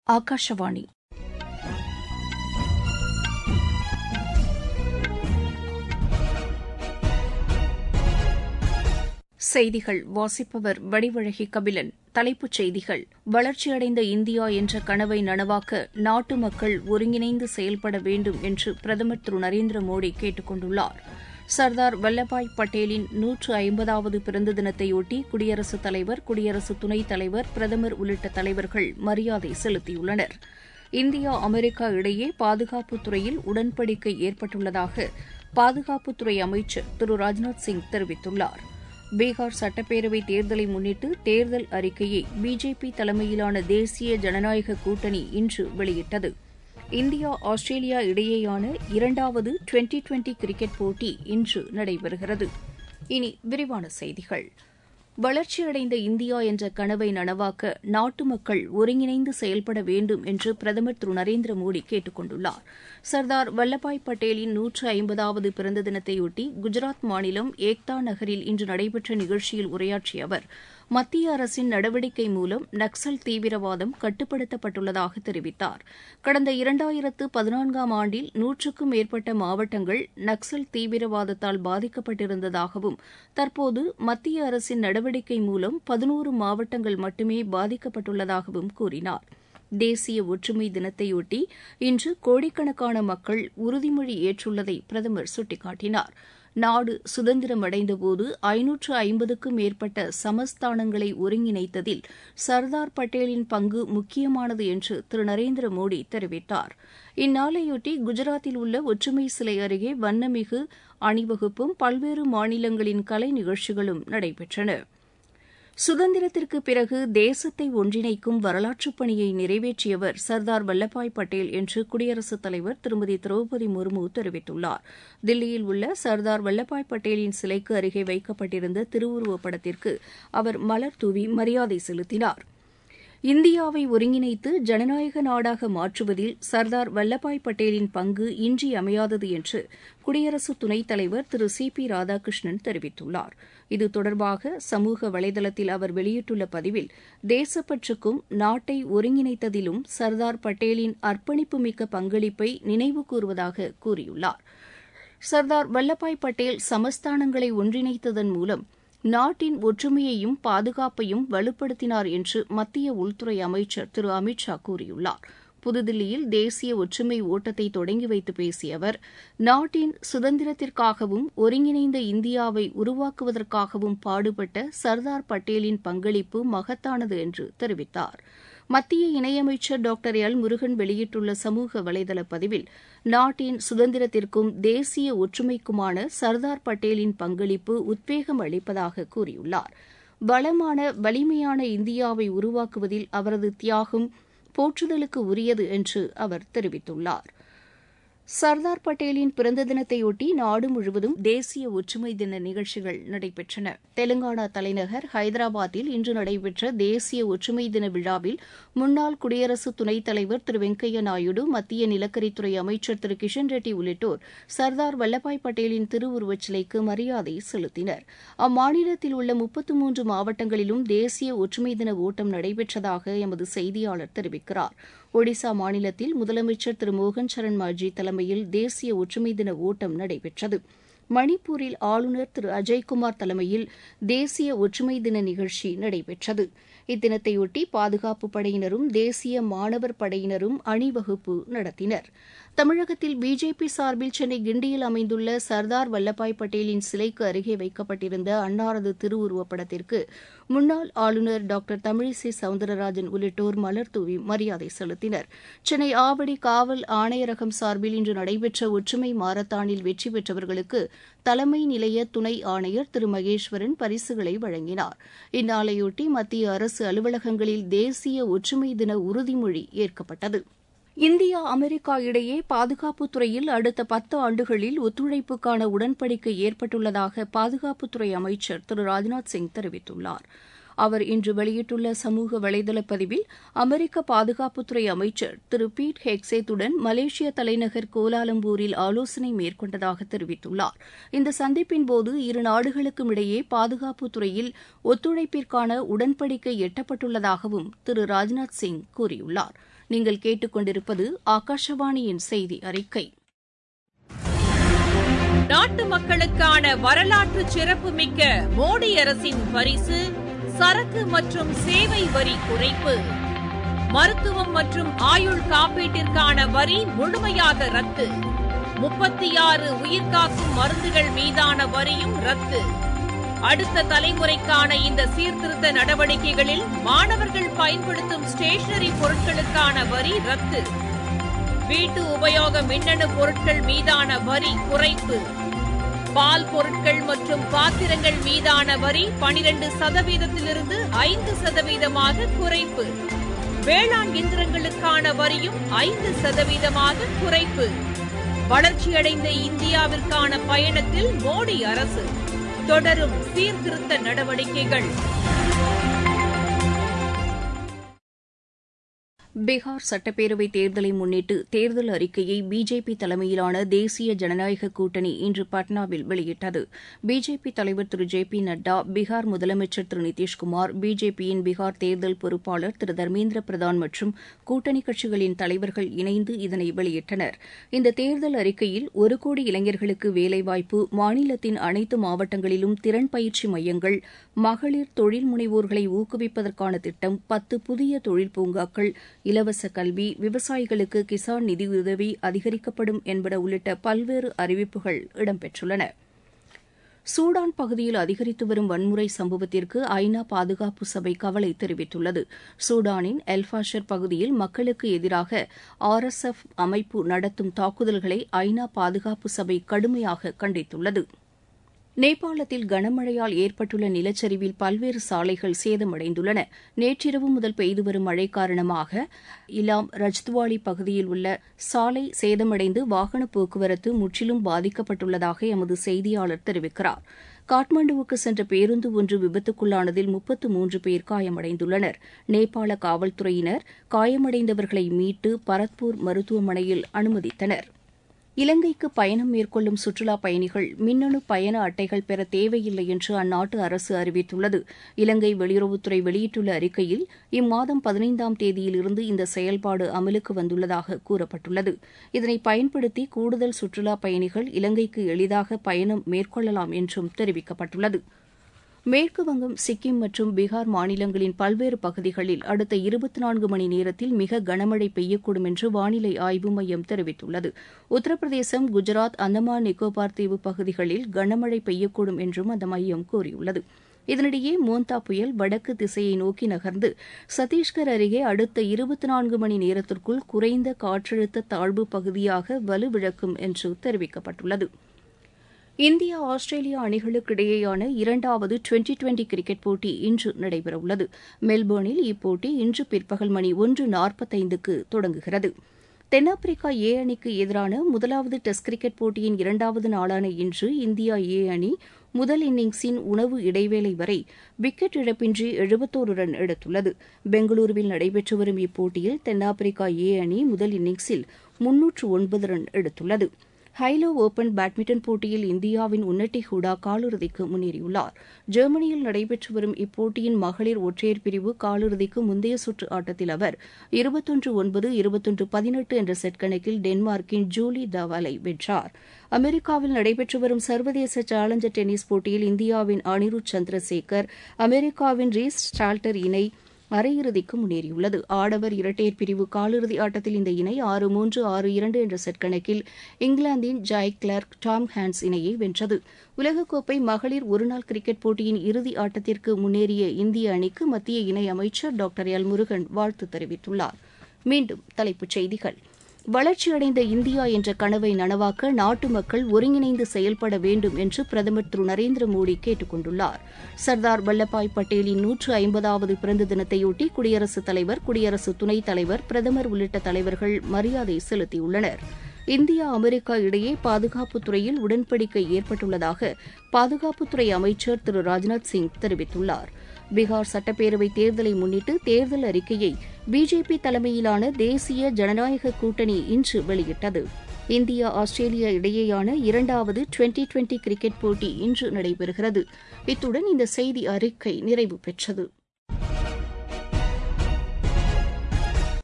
ஆகாஷவாணி செய்திகள் வாசிப்பவர் வடிவழகி கபிலன் தலைப்புச் செய்திகள் வளர்ச்சியடைந்த இந்தியா என்ற கனவை நனவாக்க நாட்டு மக்கள் ஒருங்கிணைந்து செயல்பட வேண்டும் என்று பிரதமர் திரு நரேந்திர மோடி கேட்டுக் கொண்டுள்ளார் சர்தார் வல்லபாய் பட்டேலின் நூற்று ஐம்பதாவது பிறந்த தினத்தையொட்டி குடியரசுத் தலைவர் குடியரசு துணைத் தலைவர் பிரதமர் உள்ளிட்ட தலைவர்கள் மரியாதை செலுத்தியுள்ளனர் இந்தியா அமெரிக்கா இடையே பாதுகாப்புத் துறையில் உடன்படிக்கை ஏற்பட்டுள்ளதாக பாதுகாப்புத்துறை அமைச்சர் திரு ராஜ்நாத் சிங் தெரிவித்துள்ளார் பீகார் சட்டப்பேரவைத் தேர்தலை முன்னிட்டு தேர்தல் அறிக்கையை பிஜேபி தலைமையிலான தேசிய ஜனநாயக கூட்டணி இன்று வெளியிட்டது இந்தியா ஆஸ்திரேலியா இடையேயான இரண்டாவது டுவெண்டி டுவெண்டி கிரிக்கெட் போட்டி இன்று நடைபெறுகிறது இனி விரிவான செய்திகள் வளர்ச்சியடைந்த இந்தியா என்ற கனவை நனவாக்க நாட்டு மக்கள் ஒருங்கிணைந்து செயல்பட வேண்டும் என்று பிரதமர் திரு நரேந்திர மோடி கேட்டுக் கொண்டுள்ளார் சர்தார் வல்லபாய் பட்டேலின் நூற்று ஐம்பதாவது பிறந்த தினத்தையொட்டி குஜராத் மாநிலம் ஏக்தா நகரில் இன்று நடைபெற்ற நிகழ்ச்சியில் உரையாற்றிய அவர் மத்திய அரசின் நடவடிக்கை மூலம் நக்சல் தீவிரவாதம் கட்டுப்படுத்தப்பட்டுள்ளதாக தெரிவித்தார் கடந்த இரண்டாயிரத்து பதினான்காம் ஆண்டில் நூற்றுக்கும் மேற்பட்ட மாவட்டங்கள் நக்சல் தீவிரவாதத்தால் பாதிக்கப்பட்டிருந்ததாகவும் தற்போது மத்திய அரசின் நடவடிக்கை மூலம் பதினோரு மாவட்டங்கள் மட்டுமே பாதிக்கப்பட்டுள்ளதாகவும் கூறினார் தேசிய ஒற்றுமை தினத்தையொட்டி இன்று கோடிக்கணக்கான மக்கள் உறுதிமொழி ஏற்றுள்ளதை பிரதமர் சுட்டிக்காட்டினார் நாடு சுதந்திரம் அடைந்தபோது ஐநூற்று ஐம்பதுக்கும் மேற்பட்ட சமஸ்தானங்களை ஒருங்கிணைத்ததில் சர்தார் பட்டேலின் பங்கு முக்கியமானது என்று திரு நரேந்திர மோடி தெரிவித்தார் இந்நாளையொட்டி குஜராத்தில் உள்ள ஒற்றுமை சிலை அருகே வண்ணமிகு அணிவகுப்பும் பல்வேறு மாநிலங்களின் கலை நிகழ்ச்சிகளும் நடைபெற்றன சுதந்திரத்திற்கு பிறகு தேசத்தை ஒன்றிணைக்கும் வரலாற்றுப் பணியை நிறைவேற்றியவர் சர்தார் வல்லபாய் பட்டேல் என்று குடியரசுத் தலைவர் திருமதி திரௌபதி முர்மு தெரிவித்துள்ளார் தில்லியில் உள்ள சர்தார் வல்லபாய் பட்டேலின் சிலைக்கு அருகே வைக்கப்பட்டிருந்த திருவுருவப் படத்திற்கு அவர் மலர் தூவி மரியாதை செலுத்தினார் இந்தியாவை ஒருங்கிணைத்து ஜனநாயக நாடாக மாற்றுவதில் சர்தார் வல்லபாய் பட்டேலின் பங்கு இன்றியமையாதது என்று குடியரசு துணைத் தலைவர் திரு சி பி ராதாகிருஷ்ணன் தெரிவித்துள்ளார் இது தொடர்பாக சமூக வலைதளத்தில் அவர் வெளியிட்டுள்ள பதிவில் தேசப்பற்றுக்கும் நாட்டை ஒருங்கிணைத்ததிலும் சர்தார் பட்டேலின் அர்ப்பணிப்புமிக்க பங்களிப்பை நினைவு கூறுவதாக கூறியுள்ளார் சர்தார் வல்லபாய் பட்டேல் சமஸ்தானங்களை ஒன்றிணைத்ததன் மூலம் நாட்டின் ஒற்றுமையையும் பாதுகாப்பையும் வலுப்படுத்தினார் என்று மத்திய உள்துறை அமைச்சர் திரு அமித் ஷா கூறியுள்ளார் புதுதில்லியில் தேசிய ஒற்றுமை ஓட்டத்தை தொடங்கி வைத்து பேசிய அவர் நாட்டின் சுதந்திரத்திற்காகவும் ஒருங்கிணைந்த இந்தியாவை உருவாக்குவதற்காகவும் பாடுபட்ட சர்தார் பட்டேலின் பங்களிப்பு மகத்தானது என்று தெரிவித்தார் மத்திய இணையமைச்சர் டாக்டர் எல் முருகன் வெளியிட்டுள்ள சமூக வலைதள பதிவில் நாட்டின் சுதந்திரத்திற்கும் தேசிய ஒற்றுமைக்குமான சர்தார் பட்டேலின் பங்களிப்பு உத்வேகம் அளிப்பதாக கூறியுள்ளார் வளமான வலிமையான இந்தியாவை உருவாக்குவதில் அவரது தியாகம் போற்றுதலுக்கு உரியது என்று அவர் தெரிவித்துள்ளார் சர்தார் பட்டேலின் பிறந்த தினத்தையொட்டி நாடு முழுவதும் தேசிய ஒற்றுமை தின நிகழ்ச்சிகள் நடைபெற்றன தெலுங்கானா தலைநகர் ஹைதராபாத்தில் இன்று நடைபெற்ற தேசிய ஒற்றுமை தின விழாவில் முன்னாள் குடியரசு துணைத் தலைவர் திரு வெங்கையா நாயுடு மத்திய நிலக்கரித்துறை அமைச்சர் திரு கிஷன் ரெட்டி உள்ளிட்டோர் சர்தார் வல்லபாய் பட்டேலின் திருவுருவச் சிலைக்கு மரியாதை செலுத்தினர் அம்மாநிலத்தில் உள்ள முப்பத்து மூன்று மாவட்டங்களிலும் தேசிய ஒற்றுமை தின ஓட்டம் நடைபெற்றதாக எமது செய்தியாளர் தெரிவிக்கிறார் ஒடிசா மாநிலத்தில் முதலமைச்சர் திரு மோகன் சரண் மாஜி தலைமையில் தேசிய ஒற்றுமை தின ஓட்டம் நடைபெற்றது மணிப்பூரில் ஆளுநர் திரு அஜய்குமார் தலைமையில் தேசிய ஒற்றுமை தின நிகழ்ச்சி நடைபெற்றது இத்தினத்தையொட்டி பாதுகாப்பு படையினரும் தேசிய மாணவர் படையினரும் அணிவகுப்பு நடத்தினர் தமிழகத்தில் பிஜேபி சார்பில் சென்னை கிண்டியில் அமைந்துள்ள சர்தார் வல்லபாய் பட்டேலின் சிலைக்கு அருகே வைக்கப்பட்டிருந்த அன்னாரது திருவுருவப் படத்திற்கு முன்னாள் ஆளுநர் டாக்டர் தமிழிசை சவுந்தரராஜன் உள்ளிட்டோர் மலர்தூவி மரியாதை செலுத்தினர் சென்னை ஆவடி காவல் ஆணையரகம் சார்பில் இன்று நடைபெற்ற ஒற்றுமை மாரத்தானில் வெற்றி பெற்றவர்களுக்கு தலைமை நிலைய துணை ஆணையர் திரு மகேஸ்வரன் பரிசுகளை வழங்கினார் இந்நாளையொட்டி மத்திய அரசு அலுவலகங்களில் தேசிய ஒற்றுமை தின உறுதிமொழி ஏற்கப்பட்டது இந்தியா அமெரிக்கா இடையே பாதுகாப்புத் துறையில் அடுத்த பத்து ஆண்டுகளில் ஒத்துழைப்புக்கான உடன்படிக்கை ஏற்பட்டுள்ளதாக பாதுகாப்புத்துறை அமைச்சர் திரு ராஜ்நாத் சிங் தெரிவித்துள்ளார் அவர் இன்று வெளியிட்டுள்ள சமூக வலைதள பதிவில் அமெரிக்க பாதுகாப்புத்துறை அமைச்சர் திரு பீட் ஹெக்சேத்துடன் மலேசிய தலைநகர் கோலாலம்பூரில் ஆலோசனை மேற்கொண்டதாக தெரிவித்துள்ளார் இந்த சந்திப்பின்போது இரு நாடுகளுக்கும் இடையே பாதுகாப்புத் துறையில் ஒத்துழைப்பிற்கான உடன்படிக்கை எட்டப்பட்டுள்ளதாகவும் திரு ராஜ்நாத் சிங் கூறியுள்ளார் நீங்கள் கேட்டுக்கொண்டிருப்பது ஆகாஷவாணியின் செய்தி அறிக்கை நாட்டு மக்களுக்கான வரலாற்று சிறப்புமிக்க மோடி அரசின் பரிசு சரக்கு மற்றும் சேவை வரி குறைப்பு மருத்துவம் மற்றும் ஆயுள் காப்பீட்டிற்கான வரி முழுமையாக ரத்து முப்பத்தி ஆறு உயிர்காக்கும் மருந்துகள் மீதான வரியும் ரத்து அடுத்த தலைமுறைக்கான இந்த சீர்திருத்த நடவடிக்கைகளில் மாணவர்கள் பயன்படுத்தும் ஸ்டேஷனரி பொருட்களுக்கான வரி ரத்து வீட்டு உபயோக மின்னணு பொருட்கள் மீதான வரி குறைப்பு பால் பொருட்கள் மற்றும் பாத்திரங்கள் மீதான வரி பனிரெண்டு சதவீதத்திலிருந்து ஐந்து சதவீதமாக குறைப்பு வேளாண் இயந்திரங்களுக்கான வரியும் ஐந்து சதவீதமாக குறைப்பு வளர்ச்சியடைந்த இந்தியாவிற்கான பயணத்தில் மோடி அரசு தொடரும் சீர்திருத்த நடவடிக்கைகள் பீகார் சட்டப்பேரவை தேர்தலை முன்னிட்டு தேர்தல் அறிக்கையை பிஜேபி தலைமையிலான தேசிய ஜனநாயக கூட்டணி இன்று பாட்னாவில் வெளியிட்டது பிஜேபி தலைவர் திரு ஜே பி நட்டா பீகார் முதலமைச்சர் திரு நிதிஷ்குமார் பிஜேபியின் பீகார் தேர்தல் பொறுப்பாளர் திரு தர்மேந்திர பிரதான் மற்றும் கூட்டணி கட்சிகளின் தலைவர்கள் இணைந்து இதனை வெளியிட்டனர் இந்த தேர்தல் அறிக்கையில் ஒரு கோடி இளைஞர்களுக்கு வேலைவாய்ப்பு மாநிலத்தின் அனைத்து மாவட்டங்களிலும் திறன் பயிற்சி மையங்கள் மகளிர் தொழில் முனைவோர்களை ஊக்குவிப்பதற்கான திட்டம் பத்து புதிய தொழில் பூங்காக்கள் இலவச கல்வி விவசாயிகளுக்கு கிசான் நிதியுதவி அதிகரிக்கப்படும் என்பன உள்ளிட்ட பல்வேறு அறிவிப்புகள் இடம்பெற்றுள்ளன சூடான் பகுதியில் அதிகரித்து வரும் வன்முறை சம்பவத்திற்கு ஐநா பாதுகாப்பு சபை கவலை தெரிவித்துள்ளது சூடானின் எல்பாஷர் பகுதியில் மக்களுக்கு எதிராக ஆர் எஸ் எஃப் அமைப்பு நடத்தும் தாக்குதல்களை ஐநா பாதுகாப்பு சபை கடுமையாக கண்டித்துள்ளது நேபாளத்தில் கனமழையால் ஏற்பட்டுள்ள நிலச்சரிவில் பல்வேறு சாலைகள் சேதமடைந்துள்ளன நேற்றிரவு முதல் பெய்து வரும் மழை காரணமாக இலாம் ரஜ்துவாலி பகுதியில் உள்ள சாலை சேதமடைந்து வாகன போக்குவரத்து முற்றிலும் பாதிக்கப்பட்டுள்ளதாக எமது செய்தியாளர் தெரிவிக்கிறார் காட்மாண்டுவுக்கு சென்ற பேருந்து ஒன்று விபத்துக்குள்ளானதில் முப்பத்து மூன்று பேர் காயமடைந்துள்ளனர் நேபாள காவல்துறையினர் காயமடைந்தவர்களை மீட்டு பரத்பூர் மருத்துவமனையில் அனுமதித்தனா் இலங்கைக்கு பயணம் மேற்கொள்ளும் சுற்றுலாப் பயணிகள் மின்னணு பயண அட்டைகள் பெற தேவையில்லை என்று அந்நாட்டு அரசு அறிவித்துள்ளது இலங்கை வெளியுறவுத்துறை வெளியிட்டுள்ள அறிக்கையில் இம்மாதம் பதினைந்தாம் தேதியிலிருந்து இந்த செயல்பாடு அமலுக்கு வந்துள்ளதாக கூறப்பட்டுள்ளது இதனை பயன்படுத்தி கூடுதல் சுற்றுலாப் பயணிகள் இலங்கைக்கு எளிதாக பயணம் மேற்கொள்ளலாம் என்றும் தெரிவிக்கப்பட்டுள்ளது மேற்குவங்கம் சிக்கிம் மற்றும் பீகார் மாநிலங்களின் பல்வேறு பகுதிகளில் அடுத்த இருபத்தி நான்கு மணி நேரத்தில் மிக கனமழை பெய்யக்கூடும் என்று வானிலை ஆய்வு மையம் தெரிவித்துள்ளது உத்தரப்பிரதேசம் குஜராத் அந்தமான் நிக்கோபார் தீவு பகுதிகளில் கனமழை பெய்யக்கூடும் என்றும் அந்த மையம் கூறியுள்ளது இதனிடையே மோந்தா புயல் வடக்கு திசையை நோக்கி நகர்ந்து சத்தீஸ்கர் அருகே அடுத்த இருபத்தி நான்கு மணி நேரத்திற்குள் குறைந்த காற்றழுத்த தாழ்வு பகுதியாக வலுவிழக்கும் என்று தெரிவிக்கப்பட்டுள்ளது இந்தியா ஆஸ்திரேலியா அணிகளுக்கு இடையேயான இரண்டாவது டுவெண்டி டுவெண்டி கிரிக்கெட் போட்டி இன்று நடைபெறவுள்ளது மெல்போர்னில் இப்போட்டி இன்று பிற்பகல் மணி ஒன்று நாற்பத்தைந்துக்கு தொடங்குகிறது தென்னாப்பிரிக்கா ஏ அணிக்கு எதிரான முதலாவது டெஸ்ட் கிரிக்கெட் போட்டியின் இரண்டாவது நாளான இன்று இந்தியா ஏ அணி முதல் இன்னிங்ஸின் உணவு இடைவேளை வரை விக்கெட் இழப்பின்றி எழுபத்தோரு ரன் எடுத்துள்ளது பெங்களூருவில் நடைபெற்று வரும் இப்போட்டியில் தென்னாப்பிரிக்கா ஏ அணி முதல் இன்னிங்ஸில் முன்னூற்று ஒன்பது ரன் எடுத்துள்ளது ஹைலோ ஓபன் பேட்மிண்டன் போட்டியில் இந்தியாவின் உன்னட்டி ஹூடா காலிறுதிக்கு முன்னேறியுள்ளார் ஜெர்மனியில் நடைபெற்று வரும் இப்போட்டியின் மகளிர் ஒற்றையர் பிரிவு காலிறுதிக்கு முந்தைய சுற்று ஆட்டத்தில் அவர் இருபத்தொன்று ஒன்பது இருபத்தொன்று பதினெட்டு என்ற செட் கணக்கில் டென்மார்க்கின் ஜூலி தவாலை வென்றார் அமெரிக்காவில் நடைபெற்று வரும் சர்வதேச சேலஞ்சர் டென்னிஸ் போட்டியில் இந்தியாவின் அனிருத் சந்திரசேகர் அமெரிக்காவின் ரீஸ் ஸ்டால்டர் இணை அரையிறுதிக்கு முன்னேறியுள்ளது ஆடவர் இரட்டையர் பிரிவு காலிறுதி ஆட்டத்தில் இந்த இணை ஆறு மூன்று ஆறு இரண்டு என்ற செட் கணக்கில் இங்கிலாந்தின் ஜாய் கிளார்க் டாம் ஹான்ஸ் இணையை வென்றது உலகக்கோப்பை மகளிர் ஒருநாள் கிரிக்கெட் போட்டியின் இறுதி ஆட்டத்திற்கு முன்னேறிய இந்திய அணிக்கு மத்திய இணை அமைச்சர் டாக்டர் எல் முருகன் வாழ்த்து தெரிவித்துள்ளார் மீண்டும் தலைப்புச் செய்திகள் வளர்ச்சியடைந்த இந்தியா என்ற கனவை நனவாக்க நாட்டு மக்கள் ஒருங்கிணைந்து செயல்பட வேண்டும் என்று பிரதமர் திரு நரேந்திர மோடி கேட்டுக் கொண்டுள்ளார் சர்தார் வல்லபாய் பட்டேலின் நூற்று ஐம்பதாவது பிறந்த தினத்தையொட்டி குடியரசுத் தலைவர் குடியரசு துணைத் தலைவர் பிரதமர் உள்ளிட்ட தலைவர்கள் மரியாதை செலுத்தியுள்ளனர் இந்தியா அமெரிக்கா இடையே பாதுகாப்புத் துறையில் உடன்படிக்கை ஏற்பட்டுள்ளதாக பாதுகாப்புத்துறை அமைச்சர் திரு ராஜ்நாத் சிங் தெரிவித்துள்ளார் பீகார் சட்டப்பேரவை தேர்தலை முன்னிட்டு தேர்தல் அறிக்கையை பிஜேபி தலைமையிலான தேசிய ஜனநாயக கூட்டணி இன்று வெளியிட்டது இந்தியா ஆஸ்திரேலியா இடையேயான இரண்டாவது டுவெண்டி டுவெண்டி கிரிக்கெட் போட்டி இன்று நடைபெறுகிறது இத்துடன் இந்த செய்தி அறிக்கை நிறைவு பெற்றது